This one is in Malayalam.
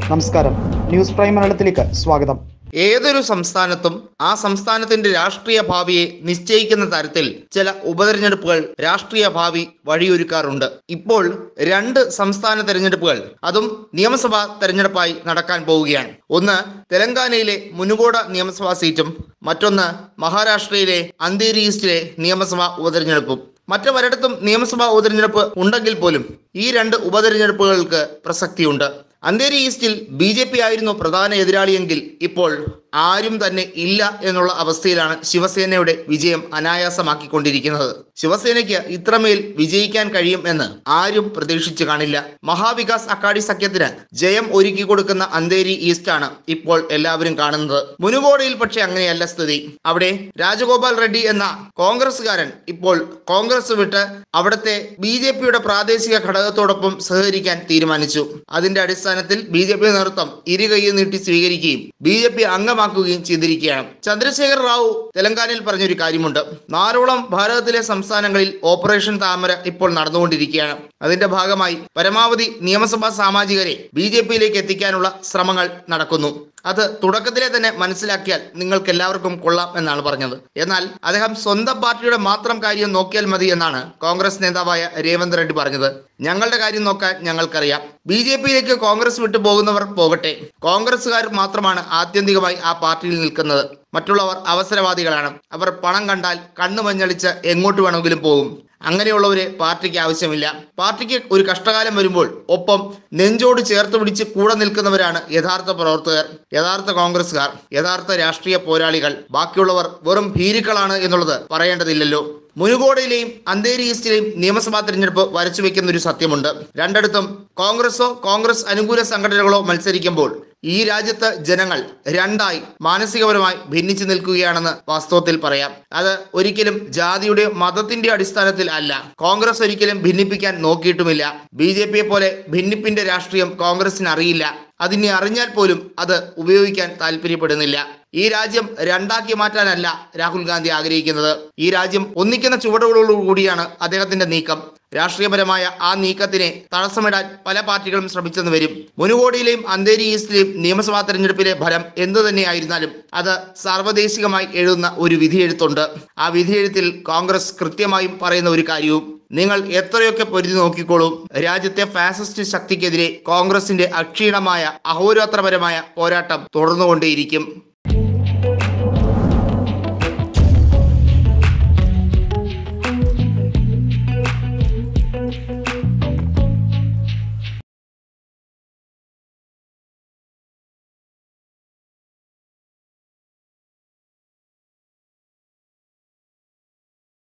നമസ്കാരം ന്യൂസ് പ്രൈം മലയാളത്തിലേക്ക് സ്വാഗതം ഏതൊരു സംസ്ഥാനത്തും ആ സംസ്ഥാനത്തിന്റെ രാഷ്ട്രീയ ഭാവിയെ നിശ്ചയിക്കുന്ന തരത്തിൽ ചില ഉപതെരഞ്ഞെടുപ്പുകൾ രാഷ്ട്രീയ ഭാവി വഴിയൊരുക്കാറുണ്ട് ഇപ്പോൾ രണ്ട് സംസ്ഥാന തെരഞ്ഞെടുപ്പുകൾ അതും നിയമസഭാ തെരഞ്ഞെടുപ്പായി നടക്കാൻ പോവുകയാണ് ഒന്ന് തെലങ്കാനയിലെ മുനുകോട നിയമസഭാ സീറ്റും മറ്റൊന്ന് മഹാരാഷ്ട്രയിലെ അന്തേരി ഈസ്റ്റിലെ നിയമസഭാ ഉപതെരഞ്ഞെടുപ്പും മറ്റു പലയിടത്തും നിയമസഭാ ഉപതെരഞ്ഞെടുപ്പ് ഉണ്ടെങ്കിൽ പോലും ഈ രണ്ട് ഉപതെരഞ്ഞെടുപ്പുകൾക്ക് പ്രസക്തിയുണ്ട് അന്തേരി ഈസ്റ്റിൽ ബി ജെ പി ആയിരുന്നു പ്രധാന എതിരാളിയെങ്കിൽ ഇപ്പോൾ ആരും തന്നെ ഇല്ല എന്നുള്ള അവസ്ഥയിലാണ് ശിവസേനയുടെ വിജയം അനായാസമാക്കിക്കൊണ്ടിരിക്കുന്നത് ശിവസേനയ്ക്ക് ഇത്രമേൽ വിജയിക്കാൻ കഴിയും എന്ന് ആരും പ്രതീക്ഷിച്ചു കാണില്ല മഹാവികാസ് അക്കാഡി സഖ്യത്തിന് ജയം ഒരുക്കി കൊടുക്കുന്ന അന്തേരി ഈസ്റ്റ് ആണ് ഇപ്പോൾ എല്ലാവരും കാണുന്നത് മുനുകോടയിൽ പക്ഷേ അങ്ങനെയല്ല സ്ഥിതി അവിടെ രാജഗോപാൽ റെഡ്ഡി എന്ന കോൺഗ്രസ്സുകാരൻ ഇപ്പോൾ കോൺഗ്രസ് വിട്ട് അവിടുത്തെ ബി ജെ പിയുടെ പ്രാദേശിക ഘടകത്തോടൊപ്പം സഹകരിക്കാൻ തീരുമാനിച്ചു അതിന്റെ അടിസ്ഥാനത്തിൽ ബി ജെ പി നേതൃത്വം ഇരുകൈ നീട്ടി സ്വീകരിക്കുകയും ബി ജെ പി അംഗമാക്കുകയും ചെയ്തിരിക്കുകയാണ് ചന്ദ്രശേഖർ റാവു തെലങ്കാനയിൽ പറഞ്ഞൊരു കാര്യമുണ്ട് നാലോളം ഭാരതത്തിലെ സംസ്ഥാനങ്ങളിൽ ഓപ്പറേഷൻ താമര ഇപ്പോൾ നടന്നുകൊണ്ടിരിക്കുകയാണ് അതിന്റെ ഭാഗമായി പരമാവധി നിയമസഭാ സാമാജികരെ ബി ജെ പിയിലേക്ക് എത്തിക്കാനുള്ള ശ്രമങ്ങൾ നടക്കുന്നു അത് തുടക്കത്തിലെ തന്നെ മനസ്സിലാക്കിയാൽ നിങ്ങൾക്ക് എല്ലാവർക്കും കൊള്ളാം എന്നാണ് പറഞ്ഞത് എന്നാൽ അദ്ദേഹം സ്വന്തം പാർട്ടിയുടെ മാത്രം കാര്യം നോക്കിയാൽ മതി എന്നാണ് കോൺഗ്രസ് നേതാവായ രേവന്ത് റെഡ്ഡി പറഞ്ഞത് ഞങ്ങളുടെ കാര്യം നോക്കാൻ ഞങ്ങൾക്കറിയാം ബി ജെ പിയിലേക്ക് കോൺഗ്രസ് വിട്ടു പോകുന്നവർ പോകട്ടെ കോൺഗ്രസ്സുകാർ മാത്രമാണ് ആത്യന്തികമായി ആ പാർട്ടിയിൽ നിൽക്കുന്നത് മറ്റുള്ളവർ അവസരവാദികളാണ് അവർ പണം കണ്ടാൽ കണ്ണു മഞ്ഞളിച്ച് എങ്ങോട്ട് വേണമെങ്കിലും പോകും അങ്ങനെയുള്ളവരെ പാർട്ടിക്ക് ആവശ്യമില്ല പാർട്ടിക്ക് ഒരു കഷ്ടകാലം വരുമ്പോൾ ഒപ്പം നെഞ്ചോട് ചേർത്ത് പിടിച്ച് കൂടെ നിൽക്കുന്നവരാണ് യഥാർത്ഥ പ്രവർത്തകർ യഥാർത്ഥ കോൺഗ്രസ്സുകാർ യഥാർത്ഥ രാഷ്ട്രീയ പോരാളികൾ ബാക്കിയുള്ളവർ വെറും ഭീരുക്കളാണ് എന്നുള്ളത് പറയേണ്ടതില്ലല്ലോ മുനുകോടയിലെയും അന്തേരി ഈസ്റ്റിലെയും നിയമസഭാ തെരഞ്ഞെടുപ്പ് വരച്ചു വെക്കുന്ന ഒരു സത്യമുണ്ട് രണ്ടിടത്തും കോൺഗ്രസോ കോൺഗ്രസ് അനുകൂല സംഘടനകളോ മത്സരിക്കുമ്പോൾ ഈ രാജ്യത്ത് ജനങ്ങൾ രണ്ടായി മാനസികപരമായി ഭിന്നിച്ചു നിൽക്കുകയാണെന്ന് വാസ്തവത്തിൽ പറയാം അത് ഒരിക്കലും ജാതിയുടെ മതത്തിന്റെ അടിസ്ഥാനത്തിൽ അല്ല കോൺഗ്രസ് ഒരിക്കലും ഭിന്നിപ്പിക്കാൻ നോക്കിയിട്ടുമില്ല ബി ജെ പിയെ പോലെ ഭിന്നിപ്പിന്റെ രാഷ്ട്രീയം കോൺഗ്രസിന് അറിയില്ല അതിനെ അറിഞ്ഞാൽ പോലും അത് ഉപയോഗിക്കാൻ താല്പര്യപ്പെടുന്നില്ല ഈ രാജ്യം രണ്ടാക്കി മാറ്റാനല്ല രാഹുൽ ഗാന്ധി ആഗ്രഹിക്കുന്നത് ഈ രാജ്യം ഒന്നിക്കുന്ന ചുവടുകളോടുകൂടിയാണ് അദ്ദേഹത്തിന്റെ നീക്കം രാഷ്ട്രീയപരമായ ആ നീക്കത്തിനെ തടസ്സമിടാൻ പല പാർട്ടികളും ശ്രമിച്ചെന്ന് വരും മുനുകോടിയിലെയും അന്തേരി ഈസ്റ്റിലെയും നിയമസഭാ തെരഞ്ഞെടുപ്പിലെ ഫലം എന്തു തന്നെയായിരുന്നാലും അത് സാർവദേശികമായി എഴുതുന്ന ഒരു വിധിയെഴുത്തുണ്ട് ആ വിധിയെഴുത്തിൽ കോൺഗ്രസ് കൃത്യമായും പറയുന്ന ഒരു കാര്യവും നിങ്ങൾ എത്രയൊക്കെ പൊരുതി നോക്കിക്കോളൂ രാജ്യത്തെ ഫാസിസ്റ്റ് ശക്തിക്കെതിരെ കോൺഗ്രസിന്റെ അക്ഷീണമായ അഹോരാത്രപരമായ പോരാട്ടം തുടർന്നുകൊണ്ടേയിരിക്കും